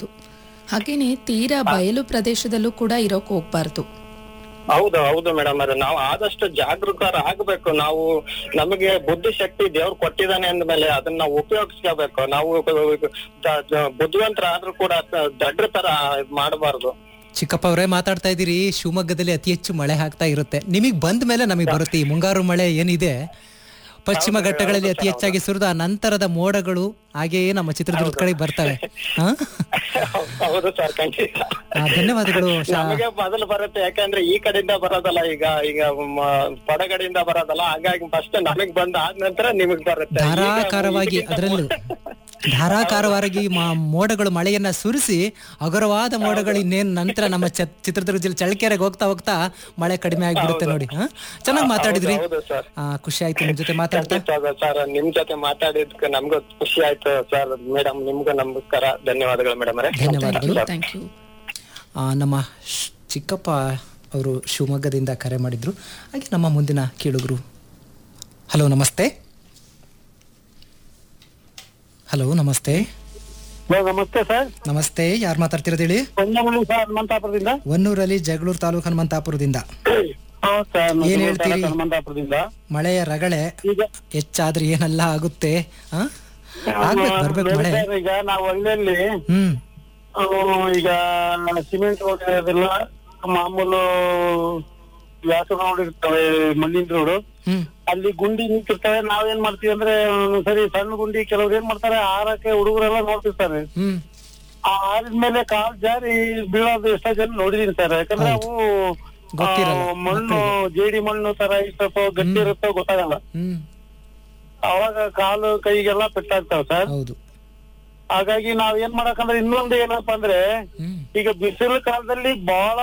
ಹೋಗ್ಬಾರ್ದು ಹಾಗೇನೆ ತೀರಾ ಬಯಲು ಪ್ರದೇಶದಲ್ಲೂ ಕೂಡ ಇರೋಕ್ ಹೋಗ್ಬಾರ್ದು ಹೌದು ಹೌದು ಮೇಡಮ್ ಅವ್ರೆ ನಾವು ಆದಷ್ಟು ಜಾಗೃತರ ಆಗ್ಬೇಕು ನಾವು ನಮಗೆ ಬುದ್ಧಿ ಶಕ್ತಿ ದೇವ್ರು ಕೊಟ್ಟಿದ್ದಾನೆ ಅಂದ್ಮೇಲೆ ಅದನ್ನ ನಾವು ಉಪಯೋಗಿಸ್ಕೋಬೇಕು ನಾವು ದ- ದ- ಬುದ್ಧಿವಂತರ ಆದ್ರೂ ಕೂಡ ದಡ್ರ ತರ ಮಾಡಬಾರ್ದು ಚಿಕ್ಕಪ್ಪ ಅವರೇ ಮಾತಾಡ್ತಾ ಇದ್ದೀರಿ ಶಿವಮೊಗ್ಗದಲ್ಲಿ ಅತಿ ಹೆಚ್ಚು ಮಳೆ ಆಗ್ತಾ ಇರುತ್ತೆ ನಿಮಗೆ ಬಂದ ಮೇಲೆ ನಮಗೆ ಬರುತ್ತೆ ಈ ಮುಂಗಾರು ಮಳೆ ಏನಿದೆ ಪಶ್ಚಿಮ ಘಟ್ಟಗಳಲ್ಲಿ ಅತಿ ಹೆಚ್ಚಾಗಿ ಸುರಿದ ನಂತರದ ಮೋಡಗಳು ಹಾಗೆಯೇ ನಮ್ಮ ಚಿತ್ರದುರ್ಗದ ಕಡೆಗೆ ಬರ್ತವೆ ಹಾ? ಹೌದು ಸರ್ ಖಂಡಿತ ಆ, ಧನ್ಯವಾದಗಳು ಶಾ- ನಮಗೆ ಮೊದಲು ಬರುತ್ತೆ ಯಾಕಂದ್ರೆ ಈ ಕಡೆಯಿಂದ ಬರೋದಲ್ಲ ಈಗ ಈಗ ಮ- ಪಡಗಡೆಯಿಂದ ಬರೋದಲ್ಲ ಹಾಗಾಗಿ ಫಸ್ಟ್ ನಮಗ್ ಬಂದ ಆದ ನಂತರ ನಿಮಗ್ ಬರುತ್ತೆ ಈಗ ಧಾರಾಕಾರವಾಗಿ ಇದಕ್ಕಿಂತ ಅದರಲ್ಲೂ ಧಾರಾಕಾರವಾಗಿ ಮಾ- ಮೋಡಗಳು ಮಳೆಯನ್ನ ಸುರಿಸಿ ಹಗುರವಾದ ಮೋಡಗಳು ಇನ್ನೇನು ನಂತರ ನಮ್ಮ ಚ- ಚಿತ್ರದುರ್ಗ ಜಿಲ್ಲೆ ಚಳ್ಳಕೆರೆಗೆ ಹೋಗ್ತಾ ಹೋಗ್ತಾ ಮಳೆ ಕಡಿಮೆ ಆಗಿಬಿಡುತ್ತೆ ನೋಡಿ ಹಾ ಚೆನ್ನಾಗಿ ಮಾತಾಡಿದ್ರಿ ಹೌದು ಸರ್ ಆ, ಖುಷಿ ಆಯ್ತು ನಿಮ್ ಜೊತೆ ಮಾತಾಡ್ತಾ ಸರ್ ನಿಮ್ ಜೊತೆ ಮಾತಾಡಿದ್ಕೆ ನಮ್ಗೂ ಖುಷಿ ಆಯ್ತು ಸರ್ ಮೇಡಮ್ ನಿಮ್ಗೂ ನಮಸ್ಕಾರ ಧನ್ಯವಾದಗಳು ಮೇಡಮ್ ಅವರೇ ಧನ್ಯವಾದಗಳು ಥ್ಯಾಂಕ್ ಯು ಆ, ನಮ್ಮ ಶ್- ಚಿಕ್ಕಪ್ಪ ಅವರು ಶಿವಮೊಗ್ಗದಿಂದ ಕರೆ ಮಾಡಿದ್ರು ಹಾಗೆ ನಮ್ಮ ಮುಂದಿನ ಕೇಳುಗರು ಹಲೋ ನಮಸ್ತೆ ಹಲೋ ನಮಸ್ತೆ ನಮಸ್ತೆ ಸರ್ ನಮಸ್ತೆ ಯಾರು ಮಾತಾಡ್ತಿರೋದು ಹೇಳಿ ಕೊಂಡಮೂಳಿ ಸರ್ ಹನುಮಂತಾಪುರದಿಂದ ಒನ್ನೂರಲ್ಲಿ ಜಗಳೂರು ತಾಲೂಕು ಹನುಮಂತಾಪುರದಿಂದ ಹೌದು ಸರ್ ಏನ್ ಹೇಳ್ತೀರಿ? ಹನುಮಂತಾಪುರದಿಂದ ಮಳೆಯ ರಗಳೆ ಈಗ ಹೆಚ್ಚಾದ್ರೆ ಏನೆಲ್ಲ ಆಗುತ್ತೆ ಆ? ಆಗ್ಬೇಕು ಬರ್ಬೇಕು ಮಳೆ ಸರ್, ಈಗ ನಾವು ಹಳ್ಳಿಯಲ್ಲಿ ಹ್ಮ್ ಆ, ಈಗ ಸಿಮೆಂಟ್ ರೋಡ್ ಅದೆಲ್ಲ ಮಾಮೂಲು ವ್ಯಾಸ ರೋಡ್ ಇರ್ತವೆ ಮಣ್ಣಿನ ರೋಡ್ ಹ್ಮ್ ಅಲ್ಲಿ ಗುಂಡಿ ನಿಂತಿರ್ತವೆ ನಾವೇನ್ ಮಾಡ್ತೀವಿ ಅಂದ್ರೆ ಒಂದೊಂದ್ ಸರಿ ಸಣ್ಣ ಗುಂಡಿ ಕೆಲವ್ರು ಏನ್ ಮಾಡ್ತಾರೆ ಆರಕ್ಕೆ ಹುಡುಗರೆಲ್ಲ ನೋಡ್ತಿರ್ತಾರೆ ಹ್ಮ್ ಆ ಆರಿದ್ಮೇಲೆ ಕಾಲ್ ಜಾರಿ ಬೀಳೋದು ಎಷ್ಟೋ ಜನ ನೋಡಿದೀನಿ ಸರ್ ಯಾಕಂದ್ರೆ ಅವು ಗೊತ್ತಿರಲ್ಲ ಆ, ಮಣ್ಣು ಜೇಡಿ ಮಣ್ಣು ತರ ಇರ್ತೋ ಗಟ್ಟಿ ಇರುತ್ತೋ ಗೊತ್ತಾಗಲ್ಲ ಹ್ಮ್ ಅವಾಗ ಕಾಲು ಕೈಗೆಲ್ಲ ಪೆಟ್ಟಾಗ್ತಾವ ಸರ್ ಹೌದು ಹಾಗಾಗಿ ನಾವ್ ಏನ್ ಮಾಡಕಂದ್ರೆ ಇನ್ನೊಂದು ಏನಪ್ಪಾ ಅಂದ್ರೆ ಹ್ಮ್ ಈಗ ಬಿಸಿಲು ಕಾಲದಲ್ಲಿ ಬಹಳ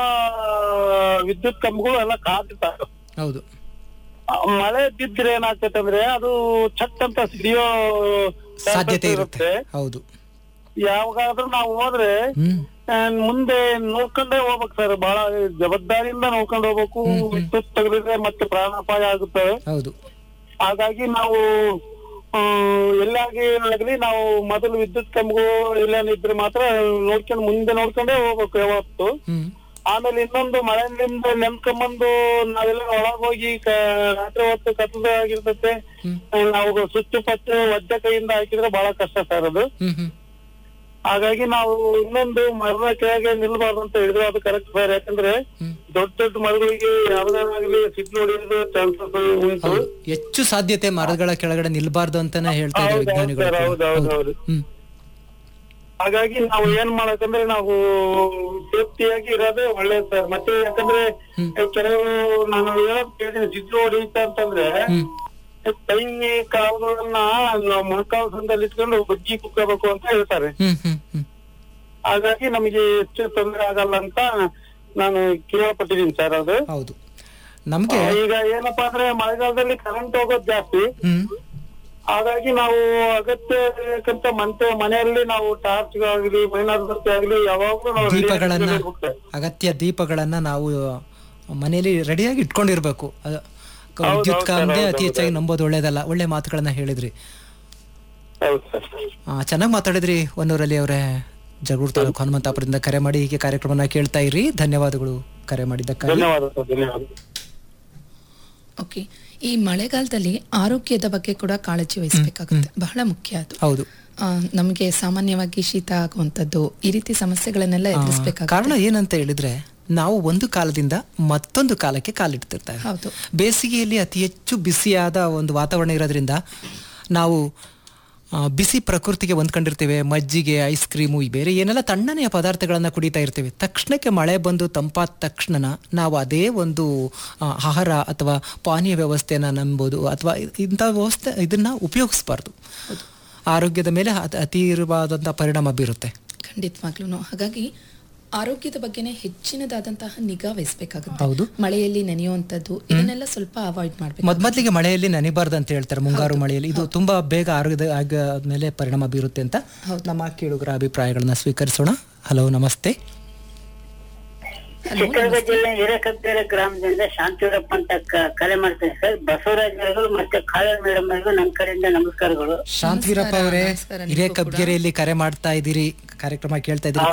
ವಿದ್ಯುತ್ ಕಂಬಗಳು ಎಲ್ಲ ಕಾದಿರ್ತಾವೆ ಹೌದು ಆ, ಮಳೆ ಬಿದ್ರೆ ಏನಾಗ್ತೈತೆ ಅಂದ್ರೆ ಅದು ಚಟ್ ಅಂತ ಸಿಡಿಯೋ ಸಾಧ್ಯತೆ ಇರುತ್ತೆ ಹೌದು ಯಾವಾಗಾದ್ರೂ ನಾವು ಹೋದ್ರೆ ಹ್ಮ್ ಆ, ಮುಂದೆ ನೋಡ್ಕೊಂಡೇ ಹೋಗ್ಬೇಕು ಸರ್ ಬಹಳ ಜವಾಬ್ದಾರಿಯಿಂದ ನೋಡ್ಕೊಂಡು ಹೋಗ್ಬೇಕು ವಿದ್ಯುತ್ ತಗಲಿದ್ರೆ ಮತ್ತೆ ಪ್ರಾಣಾಪಾಯ ಆಗುತ್ತವೆ ಹೌದು ಹಾಗಾಗಿ ನಾವು ಆ, ಎಲ್ಲಾಗಿ ಆಗಲಿ ನಾವು ಮೊದಲು ವಿದ್ಯುತ್ ಕಂಬಗಳು ಎಲ್ಲೇನಿದ್ರೆ ಮಾತ್ರ ನೋಡ್ಕೊಂಡು ಮುಂದೆ ನೋಡ್ಕೊಂಡೇ ಹೋಗ್ಬೇಕು ಯಾವತ್ತು ಹ್ಮ್ ಆಮೇಲೆ ಇನ್ನೊಂದು ಮಳೆಯಿಂದ ನೆನ್ಕೊಂಬಂದು ನಾವೆಲ್ಲ ಒಳಗ್ ಹೋಗಿ ಕ- ರಾತ್ರಿ ಹೊತ್ತು ಕತ್ತಲ ಆಗಿರ್ತತೆ ಹ್ಮ್. ನಾವು ಸುತ್ತು ಪತ್ತು ಒದ್ದೆ ಕೈಯಿಂದ ಹಾಕಿದ್ರೆ ಬಹಳ ಕಷ್ಟ ಸರ್ ಅದು ಹ್ಮ್ ಹ್ಮ್ ಹಾಗಾಗಿ ನಾವು ಇನ್ನೊಂದು ಮರದ ಕೆಳಗೆ ನಿಲ್ಬಾರ್ದು ಅಂತ ಹೇಳಿದ್ರು ಅದು ಕರೆಕ್ಟ್ ಸರ್ ಯಾಕಂದ್ರೆ ಹ್ಮ್. ದೊಡ್ಡ ದೊಡ್ಡ ಮರಗಳಿಗೆ ಯಾವ್ದಾಗ್ಲಿ ಸಿಟ್ಟು ಹೊಡೆಯೋದು ಚಾನ್ಸಸ್ ಉಂಟು ಹೌದು ಹೆಚ್ಚು ಸಾಧ್ಯತೆ ಮರಗಳ ಕೆಳಗಡೆ ನಿಲ್ಬಾರ್ದು ಅಂತಾನೆ ಹೇಳ್ತಾ ಇದ್ದಾರೆ ಹೌದು, ಹೌದು ವಿಜ್ಞಾನಿಗಳು ಸರ್, ಹೌದು, ಕೂಡ. ಹೌದು, ಹೌದು. ಹೌದು. ಹ್ಮ್ ಹಾಗಾಗಿ ನಾವು ಏನ್ ಮಾಡಕಂದ್ರೆ ನಾವು ಸೇಫ್ಟಿಯಾಗಿ ಇರೋದೇ ಒಳ್ಳೇದು ಸರ್ ಮತ್ತೆ ಯಾಕಂದ್ರೆ ಕೆಲವು ನಾನು ಹೇಳೋದ್ ಕೇಳಿದ್ದೀನಿ ಸಿಟ್ಟು ಹೊಡೆಯುತ್ತ ಅಂತಂದ್ರೆ ಹ್ಮ್ ಕೈ ಕಾಲುಗಳನ್ನ ನಾವು ಮೊಣಕಾಲು ಇಟ್ಕೊಂಡು ಬಜ್ಜಿ ಕುಕ್ಕೋಬೇಕು ಅಂತ ಹೇಳ್ತಾರೆ ಹ್ಮ್ ಹ್ಮ್ ಹ್ಮ್ ಹಾಗಾಗಿ ನಮಗೆ ಹೆಚ್ಚು ತೊಂದರೆ ಆಗಲ್ಲ ಅಂತ ನಾನು ಕೇಳಪಟ್ಟಿದ್ದೀನಿ ಸರ್ ಅದು ಹೌದು ನಮ್ಗೆ ಈಗ ಏನಪ್ಪಾ ಅಂದ್ರೆ ಮಳೆಗಾಲದಲ್ಲಿ ಕರೆಂಟ್ ಹೋಗೋದು ಜಾಸ್ತಿ ಹ್ಮ್ ಹಾಗಾಗಿ ನಾವು ಅಗತ್ಯಕ್ಕಂತ ಮಂತೆ ಮನೆಯಲ್ಲಿ ನಾವು ಟಾರ್ಚ್ ಆಗಲಿ ಮೈನಾರ್ ಬತ್ತಿ ಆಗಲಿ ಯಾವಾಗ್ಲೂ ನಾವು ready ದೀಪಗಳನ್ನ ಆಗಿರ್ಬೇಕು ಸರ್. ಅಗತ್ಯ ದೀಪಗಳನ್ನ ನಾವು ಮನೆಯಲ್ಲಿ ರೆಡಿಯಾಗಿ ಇಟ್ಕೊಂಡಿರ್ಬೇಕು ಅದ- ಕ- ಹೌದು, ವಿದ್ಯುತ್ ಹೌದು, ಕಾಂದೆ ಹೌದು, ಅತಿ ಹೆಚ್ಚಾಗಿ ನಂಬೋದು ಒಳ್ಳೇದಲ್ಲ ಒಳ್ಳೆ ಮಾತುಗಳನ್ನ ಹೇಳಿದ್ರಿ ಹೌದು ಸರ್ ಚೆನ್ನಾಗಿ ಮಾತಾಡಿದ್ರಿ ಒನ್ನೂರಲ್ಲಿ ಅವರೇ ಜಗಳೂರು ತಾಲೂಕು ಹನುಮಂತಾಪುರದಿಂದ ಕರೆ ಮಾಡಿ ಹೀಗೆ ಕಾರ್ಯಕ್ರಮನ ಕೇಳ್ತಾ ಇರಿ ಧನ್ಯವಾದಗಳು ಕರೆ ಮಾಡಿದ್ದಕ್ಕಾಗಿ ಧನ್ಯವಾದ ಸರ್ ಧನ್ಯವಾದ ಓಕೆ ಈ ಮಳೆಗಾಲದಲ್ಲಿ ಆರೋಗ್ಯದ ಬಗ್ಗೆ ಕೂಡ ಕಾಳಜಿ ವಹಿಸಬೇಕಾಗುತ್ತೆ ಬಹಳ ಮುಖ್ಯ ಅದು ಹೌದು ಆ, ನಮಗೆ ಸಾಮಾನ್ಯವಾಗಿ ಶೀತ ಆಗುವಂತದ್ದು ಈ ರೀತಿ ಸಮಸ್ಯೆಗಳನ್ನೆಲ್ಲ ಎದುರಿಸಬೇಕಾಗುತ್ತೆ ಕಾರಣ ಏನಂತ ಹೇಳಿದ್ರೆ ನಾವು ಒಂದು ಕಾಲದಿಂದ ಮತ್ತೊಂದು ಕಾಲಕ್ಕೆ ಕಾಲಿಡ್ತಿರ್ತೇವೆ ಹೌದು ಬೇಸಿಗೆಯಲ್ಲಿ ಅತಿ ಹೆಚ್ಚು ಬಿಸಿಯಾದ ಒಂದು ವಾತಾವರಣ ಇರೋದ್ರಿಂದ ನಾವು ಆ, ಬಿಸಿ ಪ್ರಕೃತಿಗೆ ಹೊಂದ್ಕೊಂಡಿರ್ತೇವೆ ಮಜ್ಜಿಗೆ ಐಸ್ ಕ್ರೀಮು ಈ ಬೇರೆ ಏನೆಲ್ಲ ತಣ್ಣನೆಯ ಪದಾರ್ಥಗಳನ್ನು ಕುಡಿತಾ ಇರ್ತೀವಿ ತಕ್ಷಣಕ್ಕೆ ಮಳೆ ಬಂದು ತಂಪಾದ ತಕ್ಷಣ ನಾವು ಅದೇ ಒಂದು ಆ, ಆಹಾರ ಅಥವಾ ಪಾನೀಯ ವ್ಯವಸ್ಥೆಯನ್ನು ನಂಬೋದು ಅಥವಾ ಇಂಥ ವ್ಯವಸ್ಥೆ ಇದನ್ನ ಉಪಯೋಗಿಸ್ಬಾರ್ದು ಆರೋಗ್ಯದ ಮೇಲೆ ಅತಿ ಅತೀರವಾದಂಥ ಪರಿಣಾಮ ಬೀರುತ್ತೆ ಖಂಡಿತವಾಗ್ಲೂ ಹಾಗಾಗಿ ಆರೋಗ್ಯದ ಬಗ್ಗೆನೇ ಹೆಚ್ಚಿನದಾದಂತಹ ನಿಗಾ ವಹಿಸಬೇಕಾಗುತ್ತೆ ಹೌದು ಮಳೆಯಲ್ಲಿ ನೆನೆಯುವಂಥದ್ದು ಇದನ್ನೆಲ್ಲ ಸ್ವಲ್ಪ ಅವಾಯ್ಡ್ ಮಾಡ್ಬೇಕು ಮೊದ್ಮೊದ್ಲಿಗೆ ಮಳೆಯಲ್ಲಿ ನೆನೆಬಾರ್ದು ಅಂತ ಹೇಳ್ತಾರೆ ಮುಂಗಾರು ಮಳೆಯಲ್ಲಿ ಇದು ತುಂಬಾ ಬೇಗ ಆರೋಗ್ಯದ ಆಗ ಮೇಲೆ ಪರಿಣಾಮ ಬೀರುತ್ತೆ ಅಂತ ನಮ್ಮ ಕೇಳುಗರ ಅಭಿಪ್ರಾಯಗಳನ್ನ ಸ್ವೀಕರಿಸೋಣ ಹಲೋ ನಮಸ್ತೆ ಚಿತ್ರದುರ್ಗ ಜಿಲ್ಲೆ ಹಿರೇಕಬ್ಬೇರೆ ಗ್ರಾಮದಿಂದ ಶಾಂತಿವರಪ್ಪ ಅಂತ ಕ- ಕರೆ ಮಾಡ್ತೇನೆ ಸರ್ ಬಸವರಾಜ್ ಅವರಿಗೂ ಮತ್ತೆ ಕಾವೇರಿ ಮೇಡಮ್ ಅವರಿಗೂ ನನ್ನ ಕಡೆಯಿಂದ ನಮಸ್ಕಾರಗಳು ಶಾಂತಿವೀರಪ್ಪ ಅವರೇ ನಮಸ್ಕಾರ, ಹಿರೇಕಬ್ಗೆರೆಯಲ್ಲಿ ಕರೆ ಮಾಡ್ತಾ ಇದ್ದೀರಿ ಕಾರ್ಯಕ್ರಮ ಕೇಳ್ತಾ ಇದ್ದೀರಿ